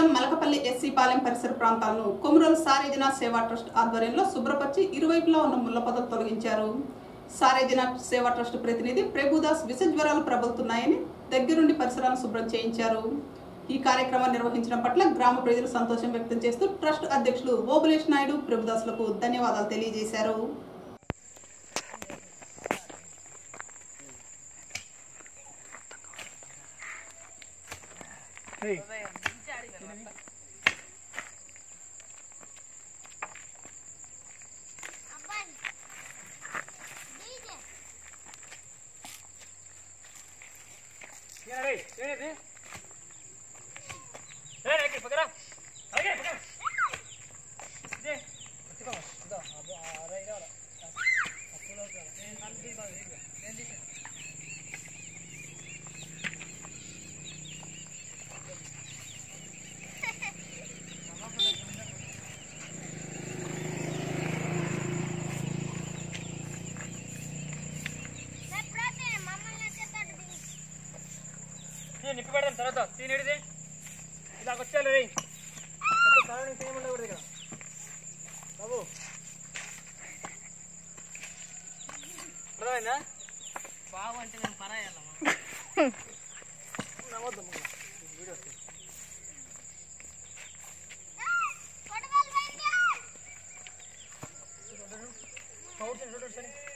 మండలం మలకపల్లి ఎస్సీ పాలెం పరిసర ప్రాంతాలను కొమురోలు సారేజన సేవా ట్రస్ట్ ఆధ్వర్యంలో శుభ్రపరిచి ఇరువైపులా ఉన్న ముళ్ల పొదలు తొలగించారు సారేజన సేవా ట్రస్ట్ ప్రతినిధి ప్రభుదాస్ విష జ్వరాలు ప్రబలుతున్నాయని దగ్గరుండి పరిసరాలను శుభ్రం చేయించారు ఈ కార్యక్రమాన్ని నిర్వహించడం పట్ల గ్రామ ప్రజలు సంతోషం వ్యక్తం చేస్తూ ట్రస్ట్ అధ్యక్షులు ఓబులేష్ నాయుడు ప్రభుదాస్లకు ధన్యవాదాలు తెలియజేశారు నిప్పి పెడతాం తర్వాత తినేది ఇలా వచ్చాను రే కారణం చేయమండకూడదు ఇక్కడ బాబు అర్థమైందా బాబు అంటే నేను పరాయాలమ్మా నమ్మొద్దు వీడియో వస్తుంది చూడండి చూడండి